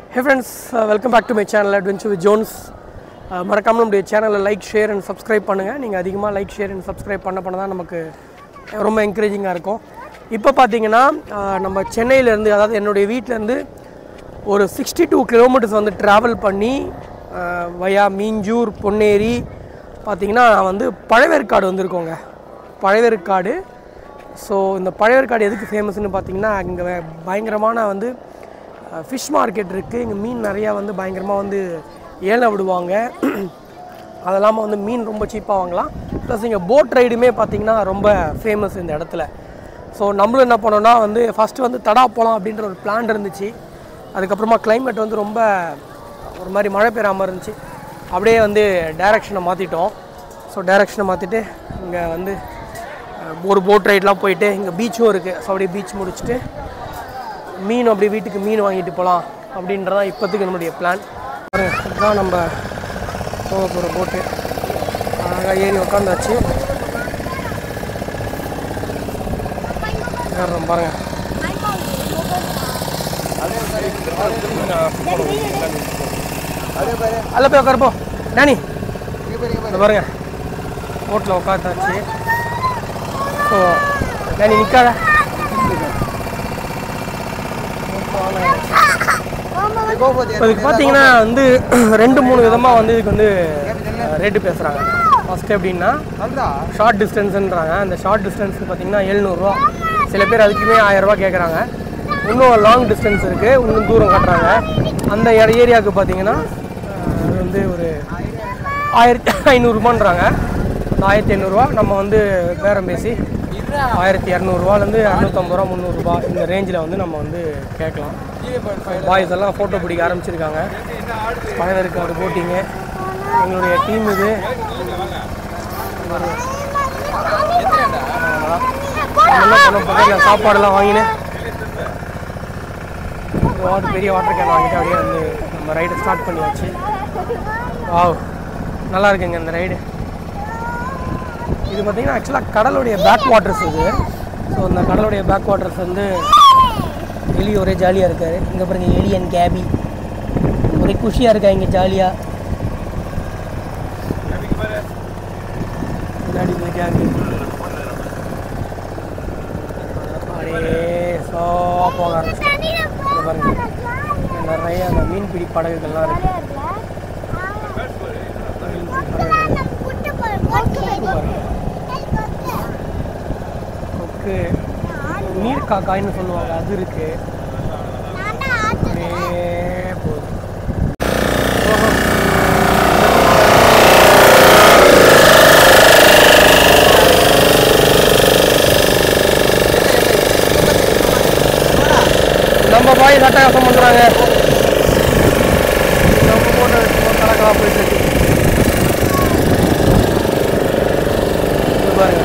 Hey friends welcome back to my channel adventure with Jones மறக்காமல் நம்முடைய சேனலை like share and subscribe பண்ணுங்கள் நீங்கள் அதிகமாக லைக் ஷேர் அண்ட் சப்ஸ்கிரைப் பண்ண பண்ண தான் நமக்கு ரொம்ப என்கரேஜிங்காக இருக்கும் இப்போ பார்த்தீங்கன்னா அஹ், நம்ம சென்னையிலேருந்து அதாவது என்னுடைய வீட்டிலேருந்து ஒரு சிக்ஸ்டி டூ கிலோமீட்டர்ஸ் வந்து ட்ராவல் பண்ணி வயா மீஞ்சூர் பொன்னேரி பார்த்தீங்கன்னா வந்து பழவேற்காடு வந்திருக்கோங்க பழவேற்காடு ஸோ இந்த பழவேற்காடு எதுக்கு ஃபேமஸ்னு பார்த்தீங்கன்னா இங்கே பயங்கரமான வந்து ஃபிஷ் மார்க்கெட் இருக்குது இங்கே மீன் நிறையா வந்து பயங்கரமாக வந்து ஏலம் விடுவாங்க அது இல்லாமல் வந்து மீன் ரொம்ப சீப்பாக வாங்கலாம் ப்ளஸ் இங்கே போட் ரைடுமே பார்த்திங்கன்னா ரொம்ப ஃபேமஸ் இந்த இடத்துல ஸோ நம்மளும் என்ன பண்ணோம்னா வந்து ஃபஸ்ட்டு வந்து தடா போகலாம் அப்படின்ற ஒரு பிளான் இருந்துச்சு அதுக்கப்புறமா climate வந்து ரொம்ப ஒரு மாதிரி மழை பெய்கிற மாதிரி இருந்துச்சு அப்படியே வந்து டைரக்ஷனை மாற்றிட்டோம் ஸோ டைரக்ஷனை மாற்றிட்டு இங்கே வந்து அஹ், ஒரு போட் ரைட்லாம் போயிட்டு இங்கே பீச்சும் இருக்குது ஸோ அப்படியே பீச் முடிச்சுட்டு மீன் அப்படியே வீட்டுக்கு மீன் வாங்கிட்டு போகலாம் அப்படின்றதான் இப்போதைக்கு நம்மளுடைய பிளான் பாருங்க இதுதான் நம்ம போக போகிற போட்டு அழகாக ஏறி உட்காந்தாச்சு ஏறுறோம் பாருங்க அல்ல போய் உட்காருப்போ நானி இந்த பாருங்க போட்டில் உட்காந்தாச்சு ஸோ நானி நிற்காத இதுக்கு பார்த்தீங்கன்னா வந்து ரெண்டு மூணு விதமாக வந்து இதுக்கு வந்து ரேட்டு பேசுகிறாங்க ஃபஸ்ட்டு எப்படின்னா ஷார்ட் டிஸ்டன்ஸுன்றாங்க அந்த ஷார்ட் டிஸ்டன்ஸ்க்கு பார்த்தீங்கன்னா எழுநூறுவா சில பேர் அதுக்குமே ஆயிரரூவா கேட்குறாங்க இன்னும் லாங் டிஸ்டன்ஸ் இருக்குது இன்னும் தூரம் காட்டுறாங்க அந்த ஏரியாவுக்கு பார்த்தீங்கன்னா அஹ், அது வந்து ஒரு ஆயிரத்தி ஐநூறுரூபான்றாங்க அந்த ஆயிரத்தி ஐநூறுரூவா நம்ம வந்து பேரம் பேசி ஆயிரத்தி இரநூறுவாலேருந்து இரநூத்தம்பது ரூபா முந்நூறுரூபா இந்த ரேஞ்சில் வந்து நம்ம வந்து கேட்கலாம் பாய்ஸ் எல்லாம் ஃபோட்டோ பிடிக்க ஆரம்பிச்சிருக்காங்க பழவேற்காடு போட்டிங்கு எங்களுடைய டீம் இது என்ன பண்ண பக்கத்தில் சாப்பாடெல்லாம் வாங்கினேன் ஒரு வாட்டர் பெரிய வாட்டர் கேன் வாங்கிட்டு அப்படியே வந்து நம்ம ரைடை ஸ்டார்ட் பண்ணியாச்சு வாவ் நல்லா இருக்குங்க இந்த ரைடு இது பார்த்தீங்கன்னா ஆக்சுவலாக கடலுடைய பேக் வாட்டர்ஸ் இது ஸோ இந்த கடலுடைய பேக் வாட்டர்ஸ் வந்து எலி ஒரே ஜாலியாக இருக்காரு இங்கே பாருங்க எலி அண்ட் கேபி ஒரே குஷியாக இருக்கா இங்கே ஜாலியாக முன்னாடி இந்த கேபி அப்படியே சோ போக ஆரம்பிச்சிட்டேன் இங்க பாருங்க இங்க நிறைய அந்த மீன்பிடி படகுகள்லாம் இருக்கு கொக்கு நீர் காக்காய்னு சொல்லுவாங்க அது இருக்கு அப்படியே போகுது ஓஹோ. நம்ம பாய் சட்டகாசம் பண்ணுறாங்க நம்ம போட்டு கலக்கலாம் போயிட்டு இருக்கு இங்க பாருங்க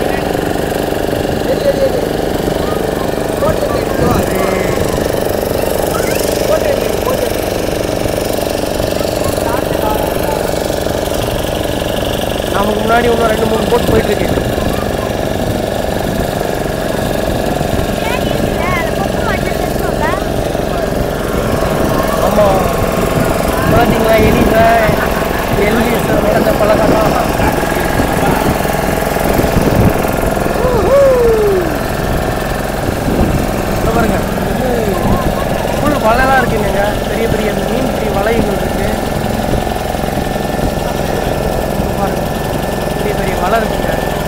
நமக்கு முன்னாடி இன்னும் ரெண்டு மூணு போட் போயிட்டு இருக்கு ஆமாம் பார்த்தீங்களா எலிங்க எலி அந்த பழக்கம் பாருங்க ஃபுல் வலைலாம் இருக்குங்க பெரிய பெரிய மீன் பிடி வலைகள் இருக்கு பாருங்க பெரிய பெரிய வலை இருக்குங்க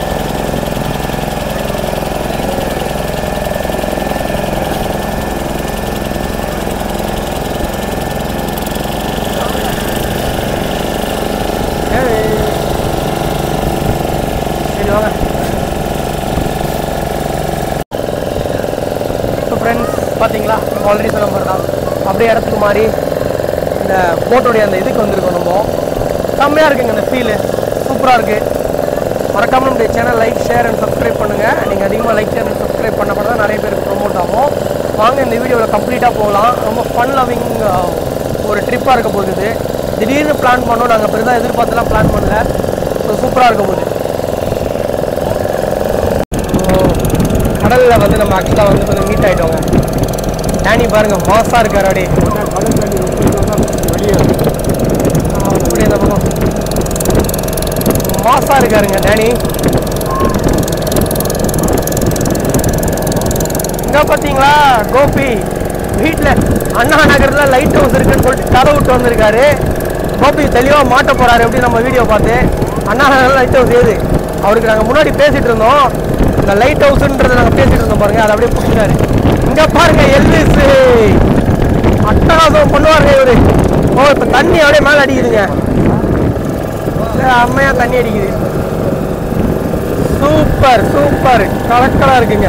ஏய். சரி வாங்க ஸோ ஃப்ரெண்ட்ஸ் பார்த்தீங்களா ஆல்ரெடி சொன்ன மாதிரி தான் அப்படியே இடத்துக்கு மாறி இந்த போட்டோடைய அந்த இதுக்கு வந்திருக்கோம் நம்ம செம்மையாக இருக்குங்க இந்த ஃபீலு சூப்பராக இருக்குது மறக்காமல் நம்முடைய channel like share and subscribe பண்ணுங்கள் நீங்கள் அதிகமாக லைக் ஷேர் அண்ட் சப்ஸ்கிரைப் பண்ண பண்ண தான் நிறைய பேருக்கு ப்ரொமோட் ஆகும் வாங்க இந்த வீடியோவில் கம்ப்ளீட்டாக போகலாம் ரொம்ப ஃபன் லவ்விங் ஒரு ட்ரிப்பாக இருக்க போகுது திடீர்னு பிளான் பண்ணோம் நாங்கள் பெருசாக எதிர்பார்த்துலாம் பிளான் பண்ணல ஸோ சூப்பராக இருக்க போகுது கடலில் வந்து நம்ம ஆக்சுவலாக வந்து கொஞ்சம் மீட் ஆகிட்டோங்க டேனி பாருங்க மாசாக இருக்காரு அப்படியே மாசா இருக்காருங்க டேனி இங்க பாத்தீங்களா கோபி வீட்ல அண்ணா நகர்ல லைட் ஹவுஸ் இருக்குன்னு சொல்லிட்டு கதை விட்டு வந்திருக்காரு கோபி தெளிவா மாட்ட போறாரு எப்படி நம்ம வீடியோ பார்த்து அண்ணா நகர்ல லைட் ஹவுஸ் ஏது அவருக்கு நாங்க முன்னாடி பேசிட்டு இருந்தோம் இந்த லைட் ஹவுஸ்ன்றதை நாங்க பேசிட்டு இருந்தோம் பாருங்க அதை அப்படியே பிடிச்சிட்டாரு இங்க பாருங்க எல்விஸ் அட்டகாசம் பண்ணுவாருங்க இவரு ஓ இப்ப தண்ணி அப்படியே மேல அடிக்குதுங்க இல்ல, அம்மையா தண்ணி அடிக்குது சூப்பர் சூப்பர் கலக்கலா இருக்குங்க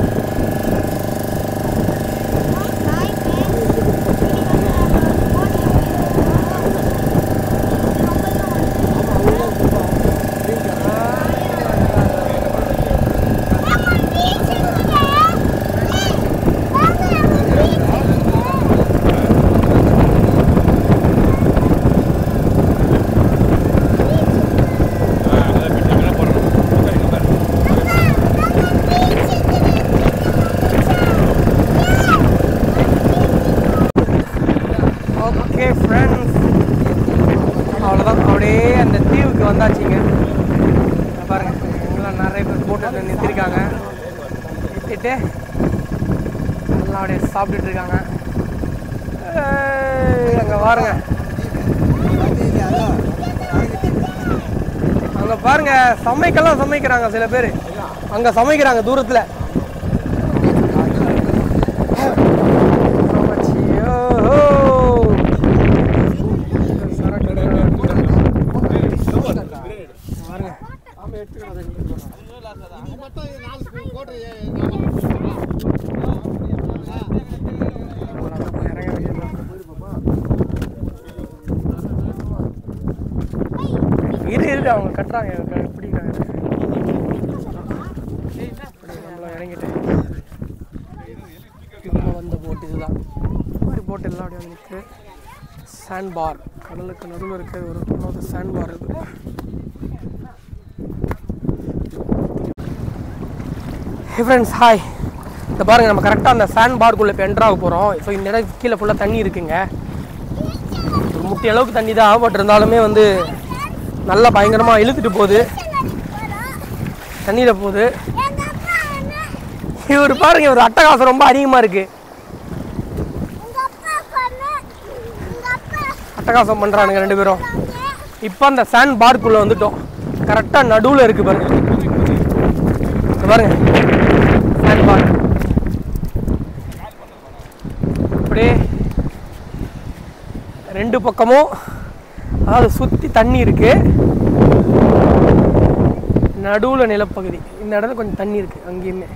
ஓகே ஃப்ரெண்ட்ஸ் அவ்வளோதான் அப்படியே அந்த தீவுக்கு வந்தாச்சுங்க இங்க பாருங்க இங்கெல்லாம் நிறைய பேர் போட்டு நிறுத்திருக்காங்க நிறுத்திட்டு எல்லாம் அப்படியே சாப்பிட்டுட்டு இருக்காங்க ஏய், அங்க பாருங்க அங்க பாருங்க சமைக்கலாம் சமைக்கிறாங்க சில பேர் அங்க சமைக்கிறாங்க தூரத்துல சமைச்சி, ஓஹோ. பாருங்க இறங்க வேண்டியதுதான். இரு இருக்கு அவங்க கட்டுறாங்க க- பிடிக்கிறாங்க அப்படி நம்மள இறங்கிட்டு நம்ம வந்த போட் இதுதான் இந்த மாதிரி போட் எல்லாம் அப்படியே வந்து நிற்குது சாண்ட் பார் கடலுக்கு நடுவில் இருக்கிற ஒரு இன்னொரு சாண்ட் பார் இது ஹே ஃப்ரெண்ட்ஸ் ஹாய் இந்த பாருங்க நம்ம கரெக்டாக அந்த சாண்ட் பார்க்குள்ளே இப்போ என்ட்ரு ஆக போகிறோம் ஸோ இந்த இடம் கீழே ஃபுல்லாக தண்ணி இருக்குங்க ஒரு முட்டி அளவுக்கு தண்ணி தான் பட் இருந்தாலுமே வந்து நல்லா பயங்கரமாக இழுத்துட்டு போகுது தண்ணியில் போகுது இவர் பாருங்க ஒரு அட்டகாசம் ரொம்ப அதிகமாக இருக்கு அட்டகாசம் பண்ணுறானுங்க ரெண்டு பேரும் இப்போ அந்த சாண்ட் பார்க்குள்ளே வந்துட்டோம் கரெக்டாக நடுவில் இருக்கு பாருங்க இங்க பாருங்க சாண்ட் பார்க் அப்படியே ரெண்டு பக்கமும் அதாவது சுற்றி தண்ணி இருக்கு நடுவில் நிலப்பகுதி இந்த இடத்துல கொஞ்சம் தண்ணி இருக்கு அங்கேயுமே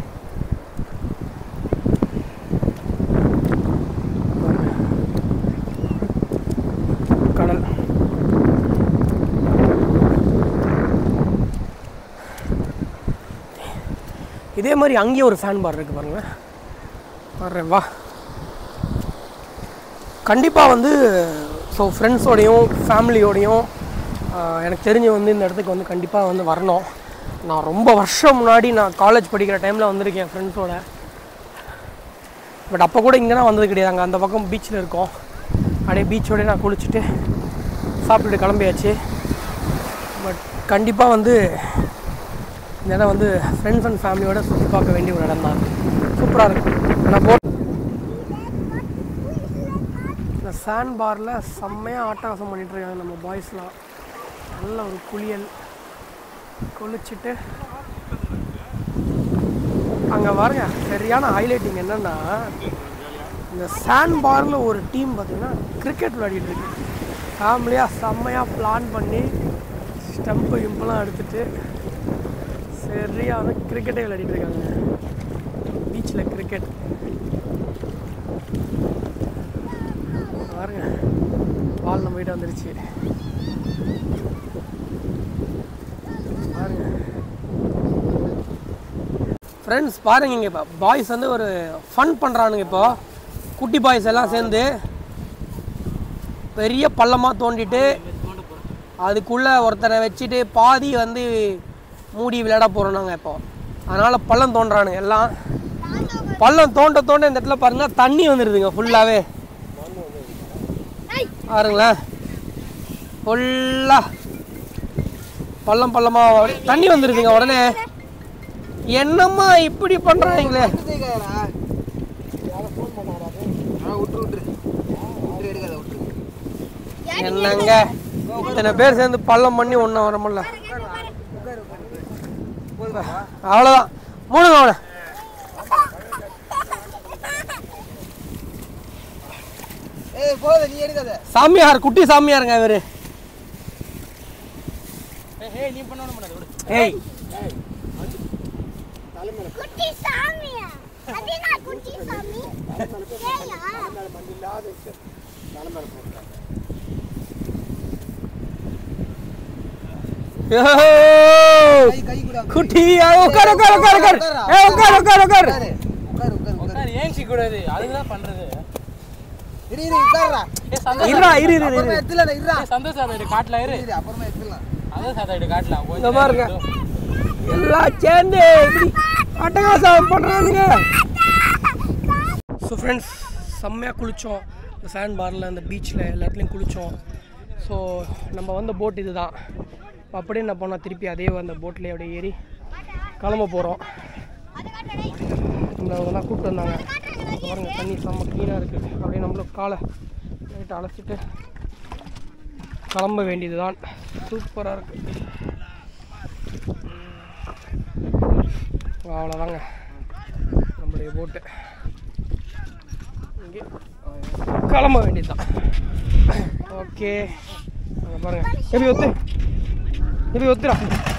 கடல் இதே மாதிரி அங்கேயும் ஒரு ஃபேன் பார் இருக்கு பாருங்க வர்றேன் வா கண்டிப்பாக வந்து ஸோ ஃப்ரெண்ட்ஸோடையும் ஃபேமிலியோடையும் எனக்கு தெரிஞ்சு வந்து இந்த இடத்துக்கு வந்து கண்டிப்பாக வந்து வரணும் நான் ரொம்ப வருஷம் முன்னாடி நான் காலேஜ் படிக்கிற டைமில் வந்திருக்கேன் ஃப்ரெண்ட்ஸோட பட் அப்போ கூட இங்கேனா வந்தது கிடையாது அங்கே அந்த பக்கம் பீச்சில் இருக்கோம் அப்படியே பீச்சோடய நான் குளிச்சுட்டு சாப்பிட்டுட்டு கிளம்பியாச்சு பட் கண்டிப்பாக வந்து இந்த இடம் வந்து ஃப்ரெண்ட்ஸ் அண்ட் ஃபேமிலியோட சுற்றி பார்க்க வேண்டிய ஒரு இடம் தான் சூப்பராக இருக்கும் நான் போ இந்த சாண்ட் பாரில் செம்மையாக ஆட்டகாசம் பண்ணிட்டு இருக்காங்க நம்ம பாய்ஸ்லாம் நல்ல ஒரு குளியல் குளிச்சுட்டு அங்கே பாருங்க சரியான ஹைலைட்டிங் என்னன்னா இந்த சாண்ட் பாரில் ஒரு டீம் பார்த்தீங்கன்னா கிரிக்கெட் விளையாடிட்டு இருக்கு ஃபேமிலியாக செம்மையாக பிளான் பண்ணி ஸ்டம்ப்பு இம்பெல்லாம் எடுத்துட்டு சரியான கிரிக்கெட்டே விளையாடிட்டு இருக்காங்க பீச்சில் கிரிக்கெட் பாருங்க பால் நம்ம கிட்ட வந்துருச்சு பாருங்க ஃப்ரெண்ட்ஸ் பாருங்க இங்கே இப்போ பாய்ஸ் வந்து ஒரு ஃபன் பண்ணுறானுங்க இப்போ குட்டி பாய்ஸ் எல்லாம் சேர்ந்து பெரிய பள்ளமாக தோண்டிட்டு அதுக்குள்ளே ஒருத்தரை வச்சுட்டு பாதி வந்து மூடி விளையாட போகிறோம் நாங்கள் இப்போ அதனால் பள்ளம் தோன்றானுங்க எல்லாம் பள்ளம் தோண்ட தோண்ட இந்த இடத்துல பாருங்க தண்ணி வந்துடுதுங்க ஃபுல்லாகவே பாருங்களேன் ஃபுல்லாக பள்ளம் பள்ளமா அப்படியே தண்ணி வந்துருதுங்க உடனே என்னம்மா இப்படி பண்றாங்களே விட்டுரு விட்டுரு விட்டுரு எடுக்காத விட்டுரு என்னங்க இத்தனை பேர் சேர்ந்து பள்ளம் பண்ணி ஒன்றும் வர முடியல அவ்வளோதான் மூணுங்க அவனை ஏய் போத நீ எடுக்காத சாமியார் குட்டி சாமியாருங்க இவரு ஏய் குட்டி சாமியா அது என்ன குட்டி சாமி ஏயா யோ! கை கை கூட குட்டி ஆ, உட்காரு உட்காரு உட்காரு உட்காரு ஏ உட்காரு உட்காரு உட்காரு உட்காரு உட்காரு உட்காரு உட்காரு ஏன்சி கூடாது அதுதான் பண்றது இரு இரு உட்காருடா ஏ சந்தோஷ் இருடா இரு இரு இரு அப்புறமா எடுத்துலடா இருடா ஏ சந்தோஷ் சாதாடு காட்டல இரு இரு அப்புறமா எடுத்துலாம் அதான் சாதாடு காட்டலாம் இங்க பாருங்க எல்லாம் சேர்ந்து இப்படி அட்டகாசம் பண்றானுங்க ஸோ ஃப்ரெண்ட்ஸ் செம்மையாக குளித்தோம் இந்த சாண்ட் பாரில் அந்த பீச்சில் எல்லா இடத்துலையும் குளித்தோம் ஸோ நம்ம வந்த போட் இது தான் அப்படியே என்ன பண்ணோம் திருப்பி அதே அந்த போட்லேயே அப்படியே ஏறி கிளம்ப போகிறோம் இந்த தான் கூப்பிட்டு வந்தாங்க பாருங்க தண்ணி செம்ம க்ளீனாக இருக்குது அப்படியே நம்மளும் காலை லைட்டாக அலசிட்டு கிளம்ப வேண்டியது தான் சூப்பராக இருக்குது அவ்வளோதாங்க நம்மளுடைய போட்டு இங்கே கிளம்ப வேண்டியதுதான் ஓகே அங்கே பாருங்க எப்படி ஒத்து எப்படி ஒத்துடா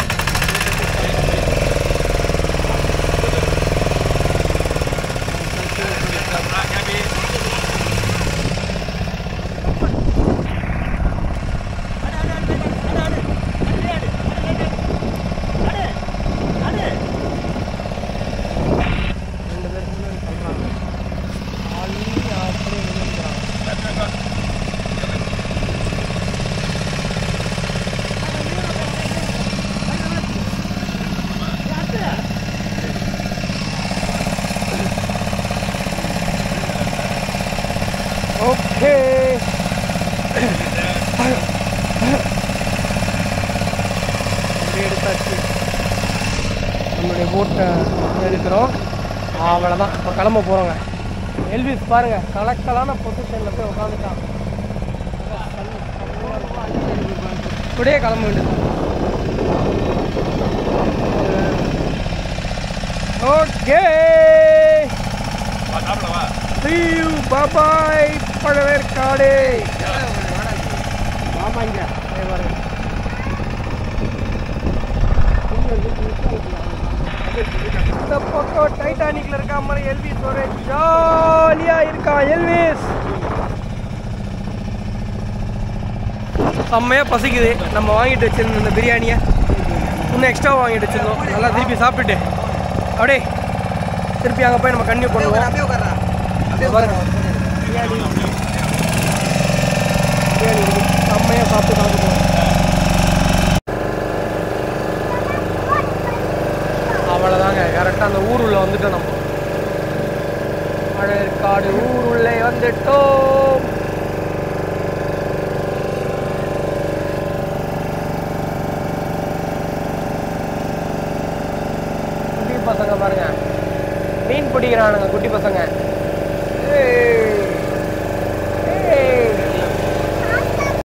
ரெண்டு பேருக்கு முன்னாடி தள்ளுறாங்க ஆளி அப்படியே விழுந்துறாங்க ஓகே அப்படியே எடுத்தாச்சு நம்மளுடைய போட்டை எடுக்கிறோம் அவ்வளோதான் இப்போ கிளம்ப போகிறோங்க எல்விஸ் பாருங்க கலக்கலான பொசிஷனில் போய் உட்காந்துட்டான் இப்படியே கிளம்ப வேண்டியது ஓகே பாபாய் பழவேற்காடு பாபாங்க பாருங்க இந்த பக்கம் டைட்டானிக்ல இருக்க மாதிரி எல்விஸ் ஒரு ஜாலியா இருக்கான் எல்விஸ் செம்மையா பசிக்குது நம்ம வாங்கிட்டு வச்சிருந்த இந்த பிரியாணியை இன்னும் எக்ஸ்ட்ரா வாங்கிட்டு வச்சிருந்தோம் நல்லா திருப்பி சாப்பிட்டுட்டு அப்படியே திருப்பி அங்கே போய் நம்ம கன்டினியூ பண்ணுவோம் அப்படியே உட்காருடா அப்படியே பாருங்க. உட்காரு பிரியாணி பிரியாணி இருக்கு செம்மையாக சாப்பிட்டு சாப்பிடுவோம் அவ்வளோதாங்க கரெக்டாக அந்த ஊர் உள்ள வந்துட்டோம் நம்ம மழைக்காடு ஊர் உள்ளே வந்துட்டோம் குட்டி பசங்க பாருங்க மீன் பிடிக்கிறானுங்க குட்டி பசங்க ஏய்